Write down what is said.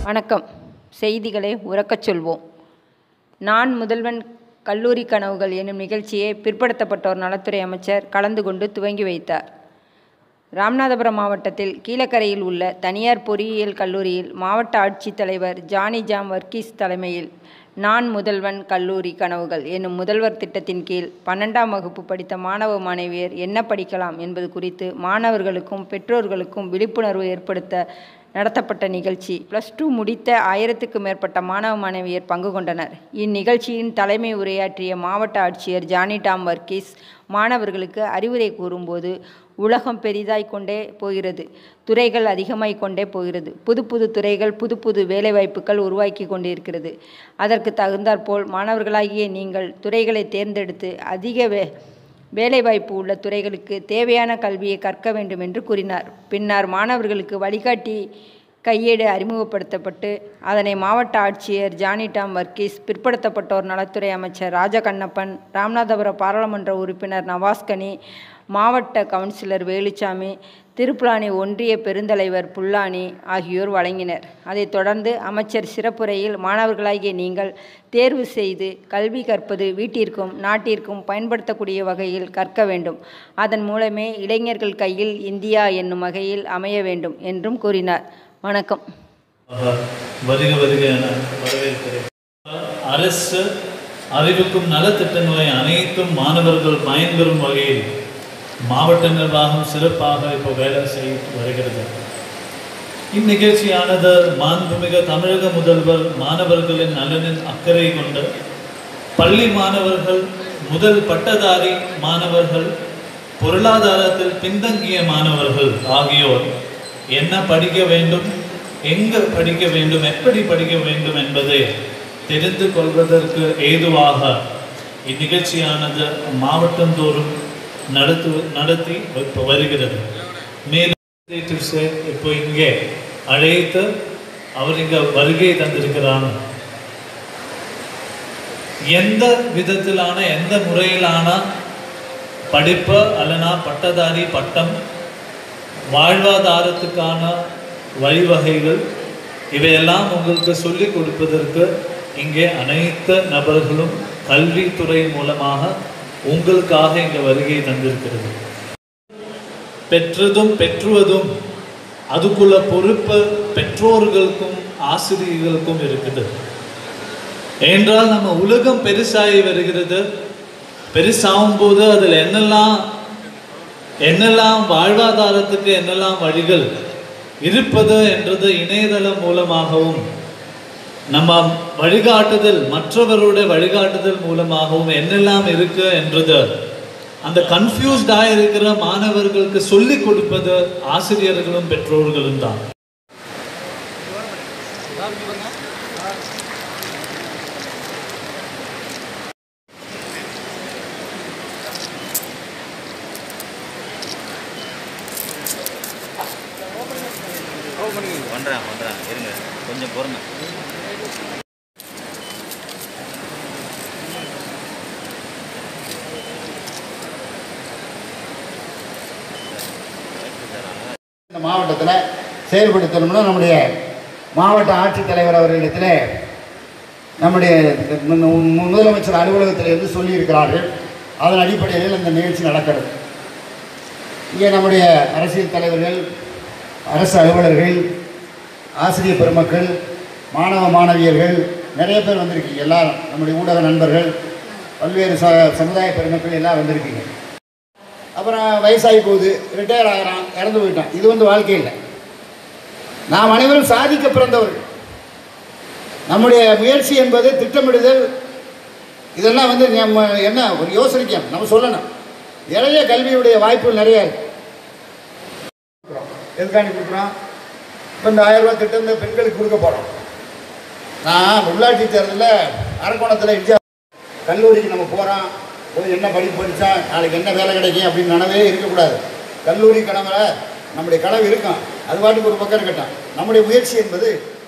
வணக்கம் செய்திகளை உரக்கச் சொல்வோம் நான் முதல்வன் கல்லூரி கனவுகள் எனும் நிகழ்ச்சியை பிற்படுத்தப்பட்டோர் நலத்துறை அமைச்சர் கலந்து கொண்டு துவங்கி வைத்தார் ராமநாதபுரம் மாவட்டத்தில் கீழக்கரையில் உள்ள தனியார் பொறியியல் கல்லூரியில் மாவட்ட ஆட்சித்தலைவர் ஜானி ஜாம் வர்கீஸ் தலைமையில் நான் முதல்வன் கல்லூரி கனவுகள் என்னும் முதல்வர் திட்டத்தின் கீழ் பன்னெண்டாம் வகுப்பு படித்த மாணவ மாணவியர் என்ன படிக்கலாம் என்பது குறித்து மாணவர்களுக்கும் பெற்றோர்களுக்கும் விழிப்புணர்வு ஏற்படுத்த நடத்தப்பட்ட நிகழ்ச்சி ப்ளஸ் டூ முடித்த ஆயிரத்துக்கு மேற்பட்ட மாணவ மாணவியர் பங்கு கொண்டனர் இந்நிகழ்ச்சியின் தலைமை உரையாற்றிய மாவட்ட ஆட்சியர் ஜானி டாம் வர்கீஸ் மாணவர்களுக்கு அறிவுரை கூறும்போது உலகம் பெரிதாய் கொண்டே போகிறது துறைகள் அதிகமாய் கொண்டே போகிறது புது புது துறைகள் புது புது வேலைவாய்ப்புகள் உருவாக்கி கொண்டிருக்கிறது அதற்கு தகுந்தாற்போல் மாணவர்களாகிய நீங்கள் துறைகளை தேர்ந்தெடுத்து அதிக வே வேலைவாய்ப்பு உள்ள துறைகளுக்கு தேவையான கல்வியை கற்க வேண்டும் என்று கூறினார் பின்னர் மாணவர்களுக்கு வழிகாட்டி கையேடு அறிமுகப்படுத்தப்பட்டு அதனை மாவட்ட ஆட்சியர் ஜானி டாம் வர்கீஸ் பிற்படுத்தப்பட்டோர் நலத்துறை அமைச்சர் ராஜகண்ணப்பன் ராமநாதபுரம் பாராளுமன்ற உறுப்பினர் நவாஸ்கனி மாவட்ட கவுன்சிலர் வேலுச்சாமி திருப்புலானி ஒன்றிய பெருந்தலைவர் புல்லானி ஆகியோர் வழங்கினர் அதைத் தொடர்ந்து அமைச்சர் சிறப்புரையில் மாணவர்களாகிய நீங்கள் தேர்வு செய்து கல்வி கற்பது வீட்டிற்கும் நாட்டிற்கும் பயன்படுத்தக்கூடிய வகையில் கற்க வேண்டும் அதன் மூலமே இளைஞர்கள் கையில் இந்தியா என்னும் வகையில் அமைய வேண்டும் என்றும் கூறினார் வணக்கம் வருக வருக என வரவேற்கிறேன் அரசு அறிவிக்கும் நலத்திட்டங்களை அனைத்தும் மாணவர்கள் பயன்பெறும் வகையில் மாவட்ட நிர்வாகம் சிறப்பாக இப்போ வேலை செய்து வருகிறது இந்நிகழ்ச்சியானது மாண்புமிகு தமிழக முதல்வர் மாணவர்களின் நலனின் அக்கறை கொண்டு பள்ளி மாணவர்கள் முதல் பட்டதாரி மாணவர்கள் பொருளாதாரத்தில் பின்தங்கிய மாணவர்கள் ஆகியோர் என்ன படிக்க வேண்டும் எங்கு படிக்க வேண்டும் எப்படி படிக்க வேண்டும் என்பதை தெரிந்து கொள்வதற்கு ஏதுவாக இந்நிகழ்ச்சியானது மாவட்டந்தோறும் நடத்து நடத்தி இப்போ வருகிறது மேலும் இப்போ இங்கே அழைத்து அவர் இங்கே வருகை தந்திருக்கிறாங்க எந்த விதத்திலான எந்த முறையிலான படிப்பு அல்லனா பட்டதாரி பட்டம் வாழ்வாதாரத்துக்கான வழிவகைகள் இவையெல்லாம் உங்களுக்கு சொல்லிக் கொடுப்பதற்கு இங்கே அனைத்து நபர்களும் கல்வித்துறை மூலமாக உங்களுக்காக இங்கே வருகை தந்திருக்கிறது பெற்றதும் பெற்றுவதும் அதுக்குள்ள பொறுப்பு பெற்றோர்களுக்கும் ஆசிரியர்களுக்கும் இருக்குது ஏனென்றால் நம்ம உலகம் பெருசாகி வருகிறது பெருசாகும் போது அதில் என்னெல்லாம் என்னெல்லாம் வாழ்வாதாரத்துக்கு என்னெல்லாம் வழிகள் இருப்பது என்றது இணையதளம் மூலமாகவும் நம்ம வழிகாட்டுதல் மற்றவருடைய வழிகாட்டுதல் மூலமாகவும் என்னெல்லாம் இருக்கு என்றது அந்த கன்ஃபியூஸ்டாக இருக்கிற மாணவர்களுக்கு சொல்லி கொடுப்பது ஆசிரியர்களும் பெற்றோர்களும் தான் பண்ணுறேன் பண்ணுறேன் இருங்க கொஞ்சம் பொறுங்க இந்த மாவட்டத்தில் செயல்படுத்தணும்னு நம்முடைய மாவட்ட ஆட்சித்தலைவர் அவர்களிடத்தில் நம்முடைய மு- மு- முதலமைச்சர் அலுவலகத்திலிருந்து சொல்லியிருக்கிறார்கள் அதன் அடிப்படையில் இந்த நிகழ்ச்சி நடக்கிறது இங்கே நம்முடைய அரசியல் தலைவர்கள் அரசு அலுவலர்கள் ஆசிரியர் பெருமக்கள் மாணவ மாணவியர்கள் நிறைய பேர் வந்திருக்கீங்க எல்லாரும் நம்முடைய ஊடக நண்பர்கள் பல்வேறு ச சமுதாய பெருமக்கள் எல்லாம் வந்திருக்கீங்க அப்புறம் வயசாகி போகுது ரிட்டையர் ஆகிறான் இறந்து போயிட்டான் இது வந்து வாழ்க்கை இல்லை நாம் அனைவரும் சாதிக்க பிறந்தவர்கள் நம்முடைய முயற்சி என்பது திட்டமிடுதல் இதெல்லாம் வந்து நம்ம என்ன ஒரு யோசனைக்க நம்ம சொல்லணும் நிறைய கல்வியுடைய வாய்ப்புகள் நிறைய இருக்கு எதுக்காண்டி கொடுக்குறோம் இப்போ இந்த ஆயிரம் ரூபாய் திட்டம் இந்த பெண்களுக்கு கொடுக்க போகிறோம் நான் உள்ளாட்சி தேர்தலில் அரக்கோணத்தில் இந்தியா கல்லூரிக்கு நம்ம போகிறோம் போய் என்ன படிப்பு படித்தா நாளைக்கு என்ன வேலை கிடைக்கும் அப்படின்னு நினவே இருக்கக்கூடாது கல்லூரி கனவுல நம்முடைய கனவு இருக்கும் அது பாட்டுக்கு ஒரு பக்கம் இருக்கட்டும் நம்முடைய முயற்சி என்பது